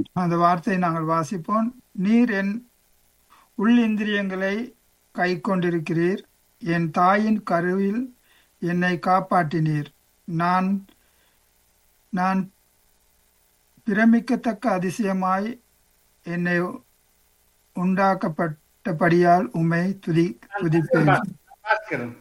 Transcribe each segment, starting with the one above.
அந்த வார்த்தையை நாங்கள் வாசிப்போம் நீர் என் உள்ளிந்திரியங்களை கை கொண்டிருக்கிறீர் என் தாயின் கருவில் என்னை காப்பாற்றினீர் நான் நான் பிரமிக்கத்தக்க அதிசயமாய் என்னை உண்டாக்கப்பட்டபடியால் உம்மை துதி துதிப்பேன் வாசிக்கிறேன்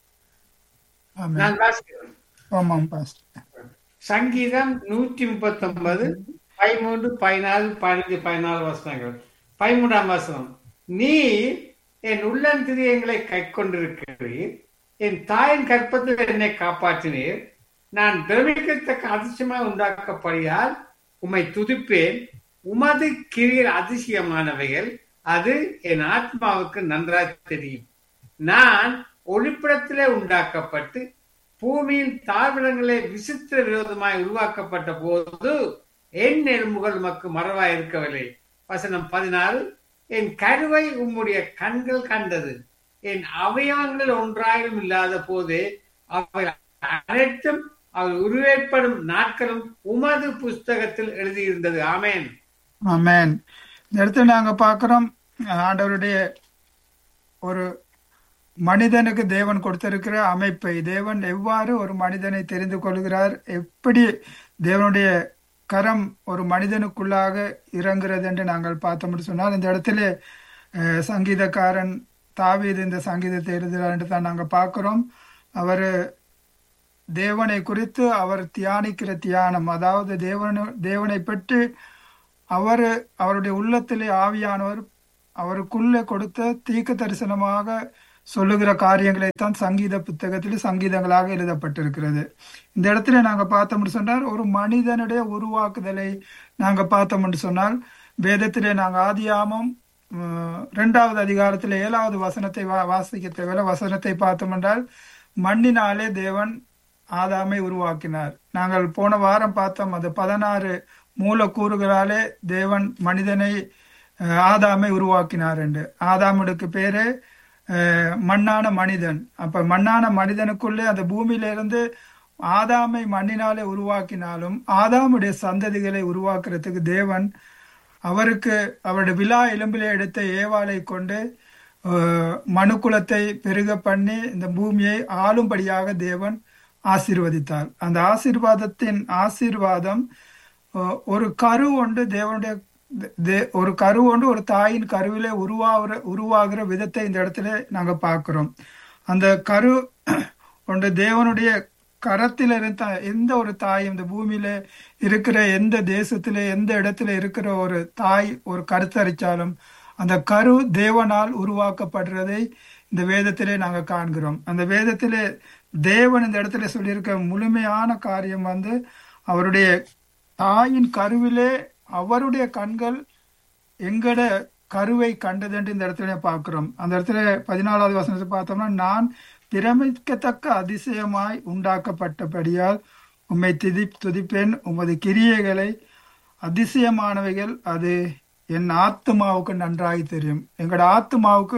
ஆமென். நான் வாசிக்கிறேன் ஆமாம் பாஸ்டர் சங்கீதம் நூற்றி முப்பத்தி ஒன்பது பதிமூன்று பதினாலு பதினஞ்சு பதினாலு வசனங்கள் பதிமூன்றாம் வசனம் நீ என் உள்ளந்திரியங்களை கை கொண்டிருக்கிறீர் என் தாயின் கற்பத்தில் என்னை காப்பாற்றினீர் நான் பிரமிக்கத்தக்க அதிசயமாய் உண்டாக்கப்படியால் உம்மை துதிப்பேன் உமது கிரியர் அதிசயமானவைகள் அது என் ஆத்மாவுக்கு நன்றாய் தெரியும் நான் ஒளிப்படத்திலே உண்டாக்கப்பட்டு பூமியின் தாழ்விடங்களே விசித்திர விரோதமாய் உருவாக்கப்பட்ட போது என் எலும்புகள் உமக்கு மறவாய் இருக்கவில்லை வசனம் பதினாறு என் கருவை உம்முடைய கண்கள் கண்டது என் அவயவங்கள் ஒன்றாயிரம் இல்லாத போதே அவை அனைத்தும் அவர் உருவேற்படும் நாட்களும் உமது புஸ்தகத்தில் எழுதியிருந்தது ஆமேன் ஆமென் இந்த இடத்துல நாங்க பார்க்கிறோம் ஆண்டவருடைய ஒரு மனிதனுக்கு தேவன் கொடுத்திருக்கிற அமைப்பை தேவன் எவ்வாறு ஒரு மனிதனை தெரிந்து கொள்கிறார் எப்படி தேவனுடைய கரம் ஒரு மனிதனுக்குள்ளாக இறங்குகிறது என்று நாங்கள் பார்த்தோம்னு சொன்னால் இந்த இடத்துல அஹ், சங்கீதக்காரன் தாவீது இந்த சங்கீதத்தை எழுதுகிறார் என்று தான் நாங்கள் பார்க்கிறோம் அவர் தேவனை குறித்து அவர் தியானிக்கிற தியானம் அதாவது தேவன தேவனை பற்றி அவர் அவருடைய உள்ளத்திலே ஆவியானவர் அவருக்குள்ளே கொடுத்த தீர்க்க தரிசனமாக சொல்லுகிற காரியங்களைத்தான் சங்கீத புத்தகத்தில் சங்கீதங்களாக எழுதப்பட்டிருக்கிறது இந்த இடத்துல நாங்க பார்த்தோம்னு சொன்னால் ஒரு மனிதனுடைய உருவாக்குதலை நாங்க பார்த்தோம்னு சொன்னால் வேதத்திலே நாங்க ஆதியாமம் உம், இரண்டாவது அதிகாரத்தில் ஏழாவது வசனத்தை வா வாசிக்க தேவையில்ல வசனத்தை பார்த்தோம் என்றால் மண்ணினாலே தேவன் ஆதாமை உருவாக்கினார் நாங்கள் போன வாரம் பார்த்தோம் அது பதினாறு மூலக்கூறுகளாலே தேவன் மனிதனை அஹ், ஆதாமை உருவாக்கினார் என்று ஆதாமுக்கு பேரு அஹ், மண்ணான மனிதன் அப்ப மண்ணான மனிதனுக்குள்ளே அந்த பூமியிலிருந்து ஆதாமை மண்ணினாலே உருவாக்கினாலும் ஆதாமுடைய சந்ததிகளை உருவாக்குறதுக்கு தேவன் அவருக்கு அவருடைய விழா எலும்பிலே எடுத்த ஏவாளை கொண்டு அஹ், மனுக்குலத்தை பெருக பண்ணி இந்த பூமியை ஆளும்படியாக தேவன் ஆசீர்வதித்தார் அந்த ஆசீர்வாதத்தின் ஆசீர்வாதம் அஹ், ஒரு கரு ஒன்று தேவனுடைய தே- ஒரு கரு ஒன்று ஒரு தாயின் கருவிலே உருவாகிற உருவாகிற விதத்தை இந்த இடத்துல நாங்க பார்க்கிறோம் அந்த கரு ஒன்று தேவனுடைய கரத்தில் இருந்த எந்த ஒரு தாய் இந்த பூமியில இருக்கிற எந்த தேசத்தில எந்த இடத்துல இருக்கிற ஒரு தாய் ஒரு கருத்தரிச்சாலும் அந்த கரு தேவனால் உருவாக்கப்படுறதை இந்த வேதத்திலே நாங்க காண்கிறோம் அந்த வேதத்திலே தேவன் இந்த இடத்துல சொல்லியிருக்க முழுமையான காரியம் வந்து அவருடைய தாயின் கருவிலே அவருடைய கண்கள் எங்கட கருவை கண்டதுன்ட்டு இந்த இடத்துல பார்க்கிறோம் அந்த இடத்துல பதினாலாவது வசனத்தை பார்த்தோம்னா நான் பிரமிக்கத்தக்க அதிசயமாய் உண்டாக்கப்பட்டபடியால் உம்மை திதி துதிப்பேன் உமது கிரியைகளை அதிசயமானவைகள் அது என் ஆத்துமாவுக்கு நன்றாய் தெரியும் எங்களோட ஆத்துமாவுக்கு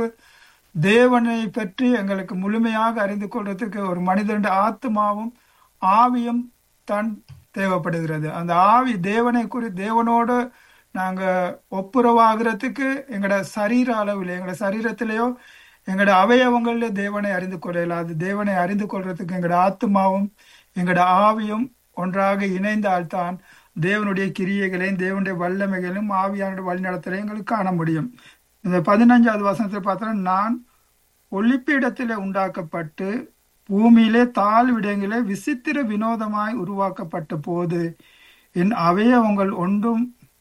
தேவனை பற்றி எங்களுக்கு முழுமையாக அறிந்து கொள்றதுக்கு ஒரு மனிதனுடைய ஆத்மாவும் ஆவியும் தான் தேவைப்படுகிறது அந்த ஆவி தேவனை குறி தேவனோடு நாங்க ஒப்புரவாகிறதுக்கு எங்களோட சரீர அளவில் எங்களோட சரீரத்திலேயோ எங்களோட அவயவங்கள்ல தேவனை அறிந்து கொள்ளலாம் அது தேவனை அறிந்து கொள்றதுக்கு எங்களோட ஆத்மாவும் எங்களோட ஆவியும் ஒன்றாக இணைந்தால்தான் தேவனுடைய கிரியைகளையும் தேவனுடைய வல்லமைகளையும் ஆவியானுடைய வழிநடத்தலையும் எங்களுக்கு காண முடியும் இந்த பதினஞ்சாவது வசனத்தில் பார்த்தோம்னா நான் ஒளிப்பிடத்திலே உண்டாக்கப்பட்டு பூமியிலே தாழ்விடங்களே விசித்திர வினோதமாய் உருவாக்கப்பட்ட போது என் அவயவங்கள் ஒன்றும்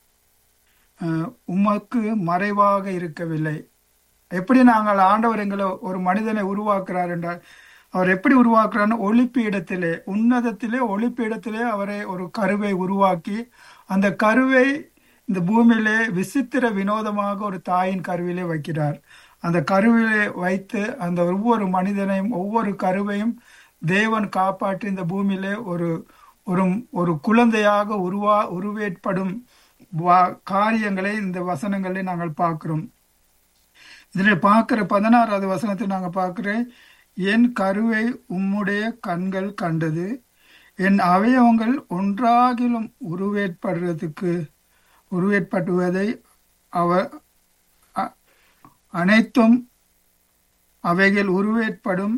அஹ், உமக்கு மறைவாக இருக்கவில்லை எப்படி நாங்கள் ஆண்டவர் எங்களை ஒரு மனிதனை உருவாக்குறார் என்றால் அவர் எப்படி உருவாக்குறாருன்னு ஒளிப்பீடத்திலே உன்னதத்திலே ஒளிப்பீடத்திலே அவரை ஒரு கருவை உருவாக்கி அந்த கருவை இந்த பூமியிலே விசித்திர வினோதமாக ஒரு தாயின் கருவிலே வைக்கிறார் அந்த கருவிலே வைத்து அந்த ஒவ்வொரு மனிதனையும் ஒவ்வொரு கருவையும் தேவன் காப்பாற்றி இந்த பூமியிலே ஒரு ஒரு ஒரு குழந்தையாக உருவா உருவேற்படும் வா- காரியங்களை இந்த வசனங்களை நாங்கள் பார்க்கிறோம் இதுல பார்க்கிற பதினாறாவது வசனத்தை நாங்க பார்க்கிறேன் என் கருவை உம்முடைய கண்கள் கண்டது என் அவயவங்கள் ஒன்றாகிலும் உருவேற்படுறதுக்கு உருவேற்படுவதை அவ அ- அனைத்தும் அவைகள் உருவேற்படும்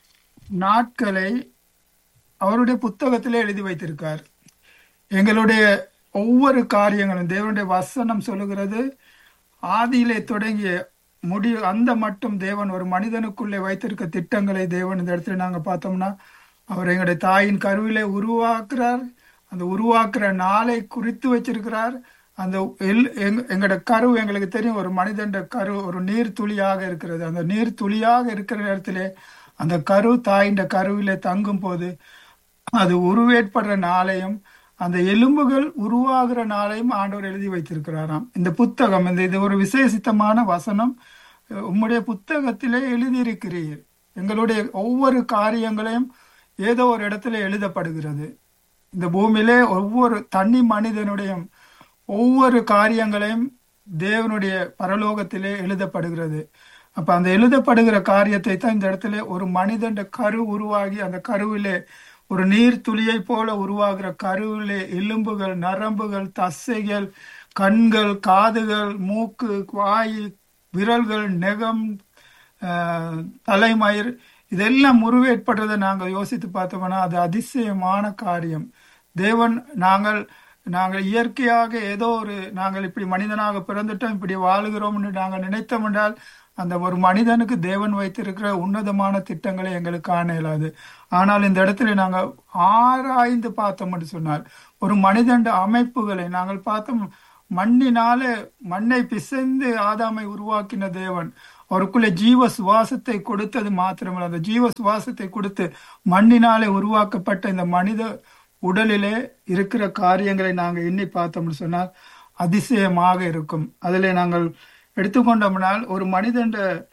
நாட்களை அவருடைய புத்தகத்திலே எழுதி வைத்திருக்கார் எங்களுடைய ஒவ்வொரு காரியங்களும் தேவனுடைய வசனம் சொல்லுகிறது ஆதியிலே தொடங்கிய முடி அந்த மட்டும் தேவன் ஒரு மனிதனுக்குள்ளே வைத்திருக்க திட்டங்களை தேவன் இந்த இடத்துல நாங்க பார்த்தோம்னா அவர் எங்களுடைய தாயின் கருவிலே உருவாக்குறார் அந்த உருவாக்குற நாளை குறித்து வச்சிருக்கிறார் அந்த எல் எங்க- எங்களோட கரு எங்களுக்கு தெரியும் ஒரு மனிதன் கரு ஒரு நீர் துளியாக இருக்கிறது அந்த நீர் துளியாக இருக்கிற இடத்திலே அந்த கரு தாயின் கருவிலே தங்கும் போது அது உருவேற்படுற நாளையும் அந்த எலும்புகள் உருவாகிற நாளையும் ஆண்டவர் எழுதி வைத்திருக்கிறாராம் இந்த புத்தகம் இந்த இது ஒரு விசேஷித்தமான வசனம் அஹ் உம்முடைய புத்தகத்திலே எழுதியிருக்கிறீர் எங்களுடைய ஒவ்வொரு காரியங்களையும் ஏதோ ஒரு இடத்துல எழுதப்படுகிறது இந்த பூமியிலே ஒவ்வொரு தனி மனிதனுடைய ஒவ்வொரு காரியங்களையும் தேவனுடைய பரலோகத்திலே எழுதப்படுகிறது அப்ப அந்த எழுதப்படுகிற காரியத்தை தான் இந்த இடத்துல ஒரு மனிதன் கரு உருவாகி அந்த கருவிலே ஒரு நீர் துளியை போல உருவாகிற கருவிலே எலும்புகள் நரம்புகள் தசைகள் கண்கள் காதுகள் மூக்கு வாய் விரல்கள் நெகம் ஆஹ், தலைமயிர் இதெல்லாம் உருவேற்படுறதை நாங்கள் யோசித்து பார்த்தோம்னா அது அதிசயமான காரியம் தேவன் நாங்கள் நாங்கள் இயற்கையாக ஏதோ ஒரு நாங்கள் இப்படி மனிதனாக பிறந்துட்டோம் இப்படி வாழுகிறோம்னு நாங்கள் நினைத்தோம் என்றால் அந்த ஒரு மனிதனுக்கு தேவன் வைத்திருக்கிற உன்னதமான திட்டங்களை எங்களுக்கு காண இயலாது ஆனால் இந்த இடத்துல நாங்கள் ஆராய்ந்து பார்த்தோம் என்று சொன்னால் ஒரு மனிதன் அமைப்புகளை நாங்கள் பார்த்தோம் மண்ணினாலே மண்ணை பிசைந்து ஆதாமை உருவாக்கின தேவன் அவருக்குள்ளே ஜீவ சுவாசத்தை கொடுத்தது மாத்திரமல்ல அந்த ஜீவ சுவாசத்தை கொடுத்து மண்ணினாலே உருவாக்கப்பட்ட இந்த மனித உடலிலே இருக்கிற காரியங்களை நாங்கள் எண்ணி பார்த்தோம்னு சொன்னால் அதிசயமாக இருக்கும் அதிலே நாங்கள் எடுத்துக்கொண்டோம்னால் ஒரு மனிதன்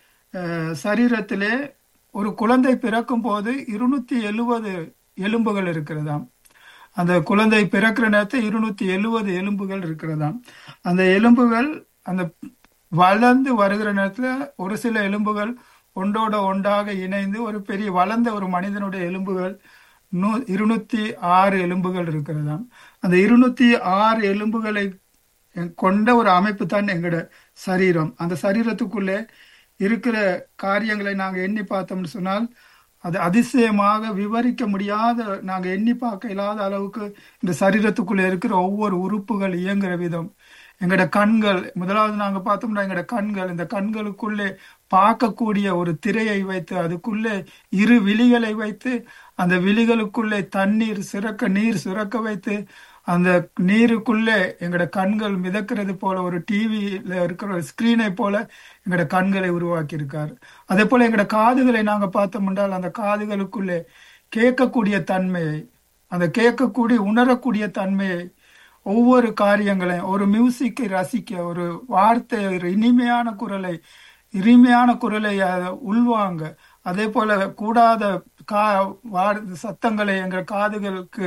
சரீரத்திலே ஒரு குழந்தை பிறக்கும் போது இருநூத்தி எழுவது எலும்புகள் இருக்கிறதாம் அந்த குழந்தை பிறக்கிற நேரத்தில் இருநூத்தி எழுவது எலும்புகள் இருக்கிறதாம் அந்த எலும்புகள் அந்த வளர்ந்து வருகிற நேரத்துல ஒரு சில எலும்புகள் ஒன்றோட ஒன்றாக இணைந்து ஒரு பெரிய வளர்ந்த ஒரு மனிதனுடைய எலும்புகள் நூ இருநூத்தி ஆறு எலும்புகள் இருக்கிறதாம் அந்த இருநூத்தி ஆறு எலும்புகளை கொண்ட ஒரு அமைப்பு தான் எங்களோட சரீரம் அந்த சரீரத்துக்குள்ளே இருக்கிற காரியங்களை நாங்க எண்ணி பார்த்தோம்னு சொன்னால் அது அதிசயமாக விவரிக்க முடியாத நாங்க எண்ணி பார்க்க இல்லாத அளவுக்கு இந்த சரீரத்துக்குள்ள இருக்கிற ஒவ்வொரு உறுப்புகள் இயங்குற விதம் எங்களோட கண்கள் முதலாவது நாங்க பார்த்தோம்னா எங்களோட கண்கள் இந்த கண்களுக்குள்ளே பார்க்கக்கூடிய ஒரு திரையை வைத்து அதுக்குள்ளே இரு விழிகளை வைத்து அந்த விழிகளுக்குள்ளே தண்ணீர் சுரக்க நீர் சுரக்க வைத்து அந்த நீருக்குள்ளே எங்களோட கண்கள் மிதக்கிறது போல ஒரு டிவியில இருக்கிற ஒரு ஸ்கிரீனை போல எங்களோட கண்களை உருவாக்கி இருக்கார் அதே போல எங்களோட காதுகளை நாங்க பார்த்தோம் என்றால் அந்த காதுகளுக்குள்ளே கேட்கக்கூடிய தன்மையை அந்த கேட்கக்கூடிய உணரக்கூடிய தன்மையை ஒவ்வொரு காரியங்களையும் ஒரு மியூசிக்கை ரசிக்க ஒரு வார்த்தை ஒரு இனிமையான குரலை இனிமையான குரலை உள்வாங்க அதே போல கூடாத கா சத்தங்களை எங்கள் காதுகளுக்கு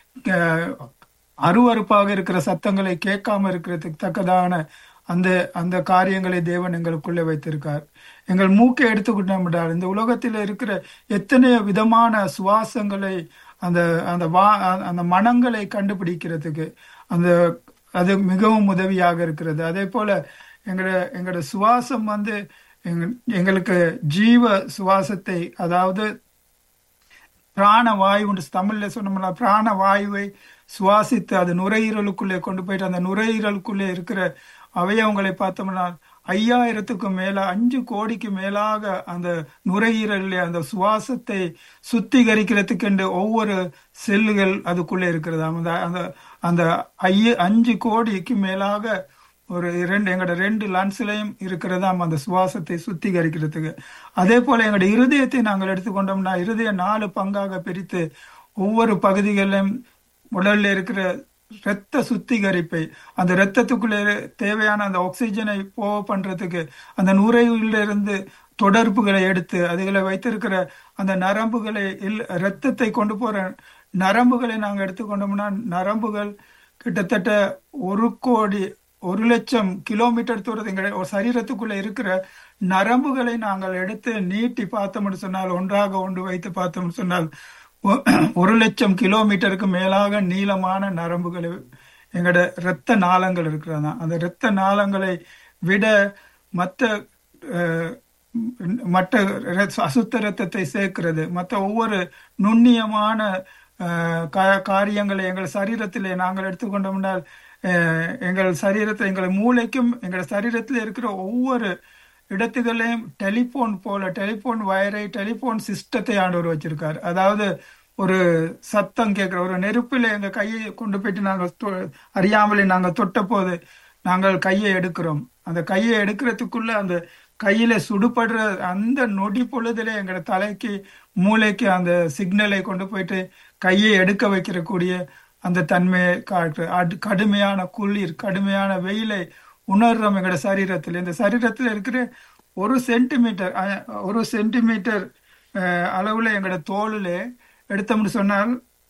அருவறுப்பாக இருக்கிற சத்தங்களை கேட்காம இருக்கிறதுக்கு தக்கதான அந்த அந்த காரியங்களை தேவன் எங்களுக்குள்ளே வைத்திருக்கார் எங்கள் மூக்கை எடுத்துக்கிட்டோம் என்றால் இந்த உலகத்தில் இருக்கிற எத்தனையோ விதமான சுவாசங்களை அந்த அந்த வா அந்த மனங்களை கண்டுபிடிக்கிறதுக்கு அந்த அது மிகவும் உதவியாக இருக்கிறது அதே போல எங்களோட எங்களோட சுவாசம் வந்து எங்களுக்கு ஜீவ சுவாசத்தை அதாவது பிராண வாயு தமிழ்ல சொன்னோம்னா பிராண வாயுவை சுவாசித்து அது நுரையீரலுக்குள்ளே கொண்டு போயிட்டு அந்த நுரையீரலுக்குள்ளே இருக்கிற அவயவங்களை பார்த்தோம்னா ஐயாயிரத்துக்கும் மேல அஞ்சு கோடிக்கு மேலாக அந்த நுரையீரலில் அந்த சுவாசத்தை சுத்திகரிக்கிறதுக்கு என்று ஒவ்வொரு செல்லுகள் அதுக்குள்ளே இருக்கிறது அந்த அந்த அந்த ஐய அஞ்சு கோடிக்கு மேலாக ஒரு ரெண்டு எங்களோட ரெண்டு லன்ஸ்லையும் இருக்கிறதாம் அந்த சுவாசத்தை சுத்திகரிக்கிறதுக்கு அதே போல எங்களோட இருதயத்தை நாங்கள் எடுத்துக்கொண்டோம்னா இருதய நாலு பங்காக பிரித்து ஒவ்வொரு பகுதிகளிலும் உடல்ல இருக்கிற இரத்த சுத்திகரிப்பை அந்த இரத்தத்துக்குள்ளே தேவையான அந்த ஆக்சிஜனை போக பண்றதுக்கு அந்த நுரையில இருந்து தொடர்புகளை எடுத்து அதுகளை வைத்திருக்கிற அந்த நரம்புகளை இரத்தத்தை கொண்டு போற நரம்புகளை நாங்கள் எடுத்துக்கொண்டோம்னா நரம்புகள் கிட்டத்தட்ட ஒரு கோடி ஒரு லட்சம் கிலோமீட்டர் தூரத்து எங்க சரீரத்துக்குள்ள இருக்கிற நரம்புகளை நாங்கள் எடுத்து நீட்டி பார்த்தோம்னு சொன்னால் ஒன்றாக ஒன்று வைத்து பார்த்தோம்னு சொன்னால் ஒரு லட்சம் கிலோமீட்டருக்கு மேலாக நீளமான நரம்புகளை எங்களோட இரத்த நாளங்கள் இருக்கிறதா அந்த இரத்த நாளங்களை விட மற்ற அஹ், மற்ற இரத்த- அசுத்த ரத்தத்தை சேர்க்கிறது மற்ற ஒவ்வொரு நுண்ணியமான அஹ், கா- காரியங்களை எங்கள் சரீரத்திலே நாங்கள் எடுத்துக்கொண்டோம்னால் அஹ், எங்கள் சரீரத்தை எங்கள் மூளைக்கும் எங்கள் சரீரத்தில் இருக்கிற ஒவ்வொரு இடத்துகளையும் டெலிபோன் போல டெலிபோன் வயரை டெலிபோன் சிஸ்டத்தை ஆண்டவர் வச்சிருக்காரு அதாவது ஒரு சத்தம் கேட்கிற ஒரு நெருப்பில் எங்க கையை கொண்டு போயிட்டு நாங்கள் தொ- அறியாமலே நாங்கள் தொட்ட போது நாங்கள் கையை எடுக்கிறோம் அந்த கையை எடுக்கிறதுக்குள்ள அந்த கையில சுடுபடுற அந்த நொடி பொழுதுல எங்களோட தலைக்கு மூளைக்கு அந்த சிக்னலை கொண்டு போயிட்டு கையை எடுக்க வைக்கிற கூடிய அந்த தன்மையை காட்டு அடு- கடுமையான குளிர் கடுமையான வெயிலை உணர்றோம் எங்களோட சரீரத்தில் இந்த சரீரத்தில் இருக்கிற ஒரு சென்டிமீட்டர் அஹ், ஒரு சென்டிமீட்டர் அஹ், அளவுல எங்களோட தோலுல எடுத்தோம்னு சொன்னால்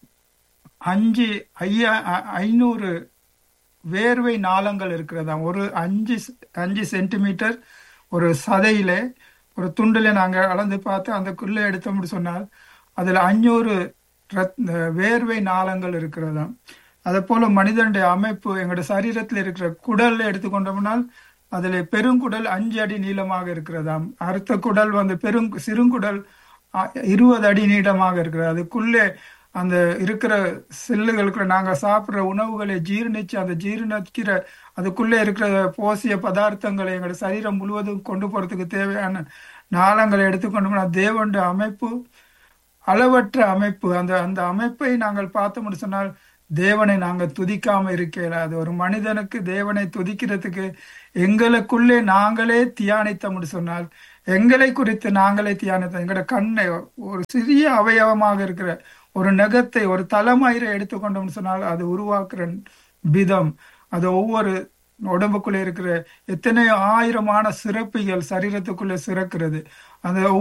அஞ்சு ஐயா அ- ஐநூறு வேர்வை நாளங்கள் இருக்கிறதாம் ஒரு அஞ்சு செ- அஞ்சு சென்டிமீட்டர் ஒரு சதையில ஒரு துண்டுல நாங்க அளந்து பார்த்து அந்தக்குள்ள எடுத்தோம்னு சொன்னால் அதுல அஞ்சூறு ரத் வேர்வை நாளங்கள் இருக்கிறதாம் அதே போல மனிதனுடைய அமைப்பு எங்களோட சரீரத்தில் இருக்கிற குடல்ல எடுத்துக்கொண்டோம்னால் அதுல பெருங்குடல் அஞ்சு அடி நீளமாக இருக்கிறதாம் அடுத்த குடல் வந்து பெரும் சிறுங்குடல் அ- இருபது அடி நீளமாக இருக்கிறது அதுக்குள்ளே அந்த இருக்கிற செல்லுகளுக்கு நாங்க சாப்பிடுற உணவுகளை ஜீரணிச்சு அந்த ஜீரணிக்கிற அதுக்குள்ளே இருக்கிற போசிய பதார்த்தங்களை எங்களோட சரீரம் முழுவதும் கொண்டு போறதுக்கு தேவையான நாளங்களை எடுத்துக்கொண்டோம்னா தேவனுடைய அமைப்பு அளவற்ற அமைப்பு அந்த அந்த அமைப்பை நாங்கள் பார்த்தோம்னு சொன்னால் தேவனை நாங்கள் துதிக்காம இருக்கல அது ஒரு மனிதனுக்கு தேவனை துதிக்கிறதுக்கு எங்களுக்குள்ளே நாங்களே தியானித்தோம்னு சொன்னால் எங்களை குறித்து நாங்களே தியானித்தோம் எங்களோட கண்ணை ஒரு சிறிய அவயவமாக இருக்கிற ஒரு நகத்தை ஒரு தலைமயிரை எடுத்துக்கொண்டோம்னு சொன்னால் அது உருவாக்குற விதம் அது ஒவ்வொரு உடம்புக்குள்ள இருக்கிற எத்தனையோ ஆயிரமான சிறப்பிகள் சரீரத்துக்குள்ள சிறக்கிறது அந்த